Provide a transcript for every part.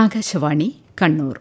ആകാശവാണി കണ്ണൂർ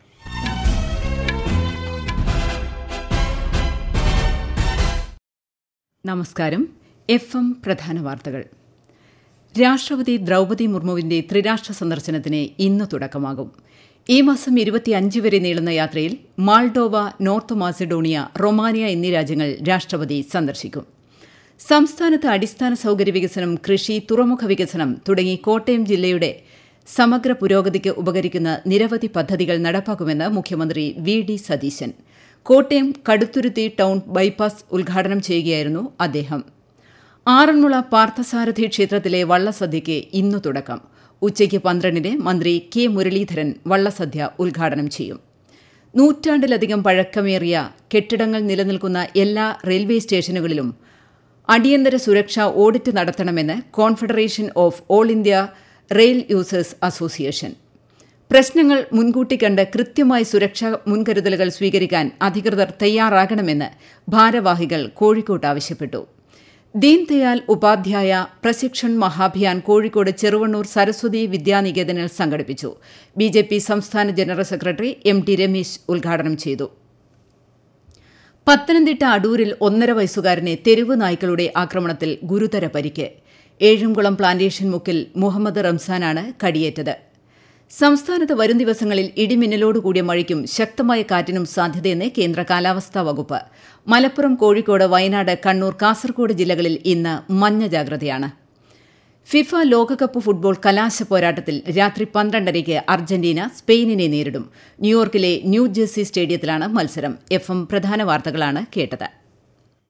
നമസ്കാരം F M പ്രധാന വാർത്തകൾ രാഷ്ട്രപതി ദ്രൗപദി മുർമുവിന്റെ ത്രിരാഷ്ട്ര സന്ദർശനത്തിന് ഇന്ന് തുടക്കമാകും ഈ മാസം ഇരുപത്തിയഞ്ച് വരെ നീളുന്ന യാത്രയിൽ മാൾഡോവ നോർത്ത് മാസിഡോണിയ റൊമാനിയ എന്നീ രാജ്യങ്ങൾ രാഷ്ട്രപതി സന്ദർശിക്കും സംസ്ഥാനത്ത് അടിസ്ഥാന സൌകര്യ വികസനം കൃഷി തുറമുഖ വികസനം തുടങ്ങി കോട്ടയം ജില്ലയുടെ സമഗ്ര പുരോഗതിക്ക് ഉപകരിക്കുന്ന നിരവധി പദ്ധതികൾ നടപ്പാക്കുമെന്ന് മുഖ്യമന്ത്രി V D Satheesan Kottayam Kaduthuruthy town bypass ഉദ്ഘാടനം ചെയ്യുകയായിരുന്നു അദ്ദേഹം ആറന്മുള പാർത്ഥസാരഥി ക്ഷേത്രത്തിലെ വള്ളസദ്യയ്ക്ക് ഇന്നു തുടക്കം ഉച്ചയ്ക്ക് പന്ത്രണ്ടിന് മന്ത്രി കെ മുരളീധരൻ വള്ളസദ്യ ഉദ്ഘാടനം ചെയ്യും നൂറ്റാണ്ടിലധികം പഴക്കമേറിയ കെട്ടിടങ്ങൾ നിലനിൽക്കുന്ന എല്ലാ റെയിൽവേ സ്റ്റേഷനുകളിലും അടിയന്തര സുരക്ഷാ ഓഡിറ്റ് നടത്തണമെന്ന് confederation of all India rail users association പ്രശ്നങ്ങൾ മുൻകൂട്ടി കണ്ട് കൃത്യമായി സുരക്ഷാ മുൻകരുതലുകൾ സ്വീകരിക്കാൻ അധികൃതർ തയ്യാറാകണമെന്ന് ഭാരവാഹികൾ കോഴിക്കോട്ട് ആവശ്യപ്പെട്ടു ദീൻദയാൽ ഉപാധ്യായ പ്രശിക്ഷൺ മഹാഭിയാൻ കോഴിക്കോട് ചെറുവണ്ണൂർ സരസ്വതി വിദ്യാനികേതനിൽ സംഘടിപ്പിച്ചു ബിജെപി സംസ്ഥാന general secretary M T Ramesh ഉദ്ഘാടനം ചെയ്തു പത്തനംതിട്ട അടൂരിൽ ഒന്നര വയസ്സുകാരനെ തെരുവ് നായ്ക്കളുടെ ആക്രമണത്തിൽ ഗുരുതര പരിക്ക് ഏഴുംകുളം പ്ലാന്റേഷൻ മുക്കിൽ മുഹമ്മദ് റംസാനാണ് കടിയേറ്റത് സംസ്ഥാനത്ത് വരും ദിവസങ്ങളിൽ ഇടിമിന്നലോടുകൂടിയ മഴയ്ക്കും ശക്തമായ കാറ്റിനും സാധ്യതയെന്ന് കേന്ദ്ര കാലാവസ്ഥാ വകുപ്പ് മലപ്പുറം കോഴിക്കോട് വയനാട് കണ്ണൂർ കാസർഗോഡ് ജില്ലകളിൽ ഇന്ന് മഞ്ഞ ജാഗ്രതയാണ് ഫിഫ ലോകകപ്പ് ഫുട്ബോൾ കലാശ പോരാട്ടത്തിൽ രാത്രി പന്ത്രണ്ടരയ്ക്ക് അർജന്റീന സ്പെയിനിനെ നേരിടും ന്യൂയോർക്കിലെ ന്യൂ ജേഴ്സി സ്റ്റേഡിയത്തിലാണ് മത്സരം എഫ് എം പ്രധാന വാർത്തകളാണ് കേട്ടത്